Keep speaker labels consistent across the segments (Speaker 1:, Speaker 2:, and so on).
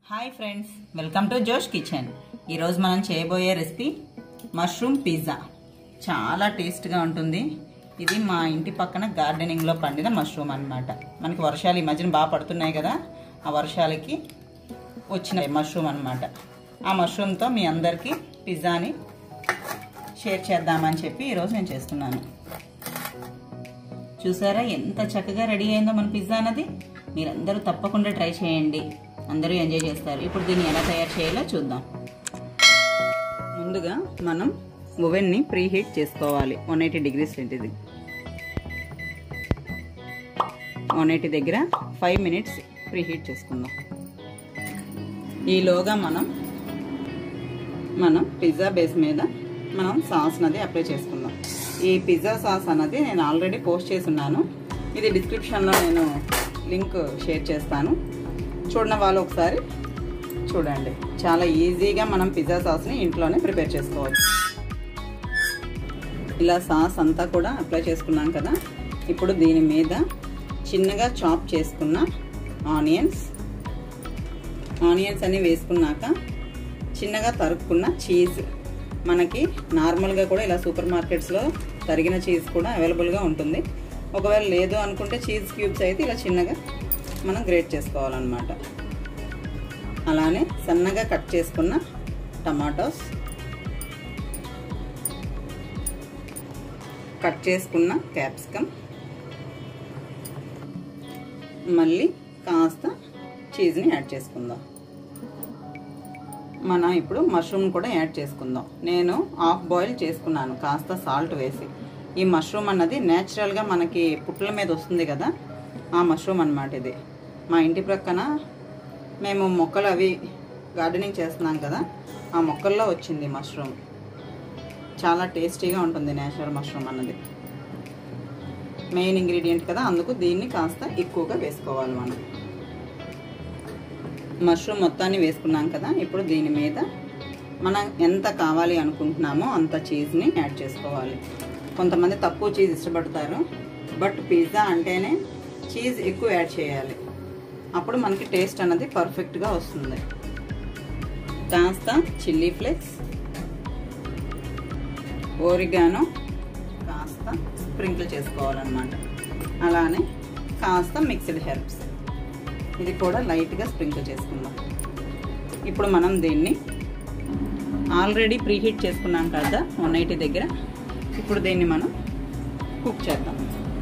Speaker 1: hi friends welcome to Josh kitchen ఈరోజు మనం చేయబోయే రెసిపీ మష్రూమ్ పిజ్జా చాలా టేస్ట్గా ఉంటుంది ఇది మా ఇంటి పక్కన గార్డెనింగ్లో పండిన మష్రూమ్ అన్నమాట మనకి వర్షాలు ఈ మధ్యన బాగా పడుతున్నాయి కదా ఆ వర్షాలకి వచ్చిన మష్రూమ్ అన్నమాట ఆ మష్రూమ్తో మీ అందరికీ పిజ్జాని షేర్ చేద్దామని చెప్పి ఈరోజు నేను చేస్తున్నాను చూసారా ఎంత చక్కగా రెడీ అయిందో మన పిజ్జా అన్నది మీరందరూ తప్పకుండా ట్రై చేయండి అందరూ ఎంజాయ్ చేస్తారు ఇప్పుడు దీన్ని ఎలా తయారు చేయాలో చూద్దాం ముందుగా మనం ఓవెన్ని ప్రీ హీట్ చేసుకోవాలి వన్ ఎయిటీ డిగ్రీస్ సెంటిది వన్ ఎయిటీ దగ్గర ఫైవ్ మినిట్స్ ప్రీ హీట్ చేసుకుందాం ఈలోగా మనం మనం పిజ్జా బేస్ మీద మనం సాస్ అనేది అప్లై చేసుకుందాం ఈ పిజ్జా సాస్ అన్నది నేను ఆల్రెడీ పోస్ట్ చేసి ఉన్నాను ఇది డిస్క్రిప్షన్లో నేను లింక్ షేర్ చేస్తాను చూడని వాళ్ళు ఒకసారి చూడండి చాలా ఈజీగా మనం పిజ్జా సాస్ని ఇంట్లోనే ప్రిపేర్ చేసుకోవచ్చు ఇలా సాస్ అంతా కూడా అప్లై చేసుకున్నాం కదా ఇప్పుడు దీని మీద చిన్నగా చాప్ చేసుకున్న ఆనియన్స్ ఆనియన్స్ అన్ని వేసుకున్నాక చిన్నగా తరుక్కున్న చీజ్ మనకి నార్మల్గా కూడా ఇలా సూపర్ మార్కెట్స్లో తరిగిన చీజ్ కూడా అవైలబుల్గా ఉంటుంది ఒకవేళ లేదు అనుకుంటే చీజ్ క్యూబ్స్ అయితే ఇలా చిన్నగా మనం గ్రేట్ చేసుకోవాలన్నమాట అలానే సన్నగా కట్ చేసుకున్న టమాటోస్ కట్ చేసుకున్న క్యాప్సికమ్ మళ్ళీ కాస్త చీజ్ని యాడ్ చేసుకుందాం మనం ఇప్పుడు మష్రూమ్ కూడా యాడ్ చేసుకుందాం నేను హాఫ్ బాయిల్ చేసుకున్నాను కాస్త సాల్ట్ వేసి ఈ మష్రూమ్ అన్నది న్యాచురల్గా మనకి పుట్ల మీద వస్తుంది కదా ఆ మష్రూమ్ అనమాట ఇది మా ఇంటి ప్రక్కన మేము మొక్కలు అవి గార్డెనింగ్ చేస్తున్నాం కదా ఆ మొక్కల్లో వచ్చింది మష్రూమ్ చాలా టేస్టీగా ఉంటుంది నేచురల్ మష్రూమ్ అన్నది మెయిన్ ఇంగ్రీడియంట్ కదా అందుకు దీన్ని కాస్త ఎక్కువగా వేసుకోవాలి మనం మష్రూమ్ మొత్తాన్ని వేసుకున్నాం కదా ఇప్పుడు దీని మీద మనం ఎంత కావాలి అనుకుంటున్నామో అంత చీజ్ని యాడ్ చేసుకోవాలి కొంతమంది తక్కువ చీజ్ ఇష్టపడతారు బట్ పిజ్జా అంటేనే చీజ్ ఎక్కువ యాడ్ చేయాలి అప్పుడు మనకి టేస్ట్ అన్నది పర్ఫెక్ట్గా వస్తుంది కాస్త చిల్లీ ఫ్లేక్స్ ఓరిగానో కాస్త స్ప్రింకిల్ చేసుకోవాలన్నమాట అలానే కాస్త మిక్స్డ్ హెర్బ్స్ ఇది కూడా లైట్గా స్ప్రింకిల్ చేసుకుందాం ఇప్పుడు మనం దీన్ని ఆల్రెడీ ప్రీహీట్ చేసుకున్నాం కదా వన్ ఎయిటీ దగ్గర ఇప్పుడు దీన్ని మనం కుక్ చేద్దాం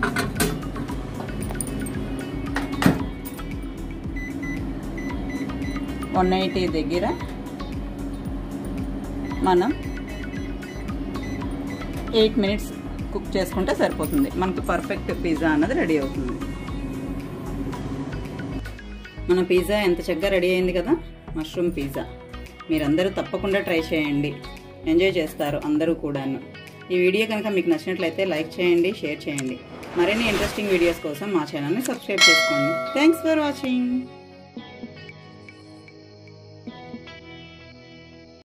Speaker 1: వన్ ఎయిటీ దగ్గర మనం ఎయిట్ మినిట్స్ కుక్ చేసుకుంటే సరిపోతుంది మనకి పర్ఫెక్ట్ పిజ్జా అన్నది రెడీ అవుతుంది మన పిజ్జా ఎంత చక్కగా రెడీ అయింది కదా మష్రూమ్ పిజ్జా మీరందరూ తప్పకుండా ట్రై చేయండి ఎంజాయ్ చేస్తారు అందరూ కూడాను ఈ వీడియో కనుక మీకు నచ్చినట్లయితే లైక్ చేయండి షేర్ చేయండి మరిన్ని ఇంట్రెస్టింగ్ వీడియోస్ కోసం మా ఛానల్ని సబ్స్క్రైబ్ చేసుకోండి థ్యాంక్స్ ఫర్ వాచింగ్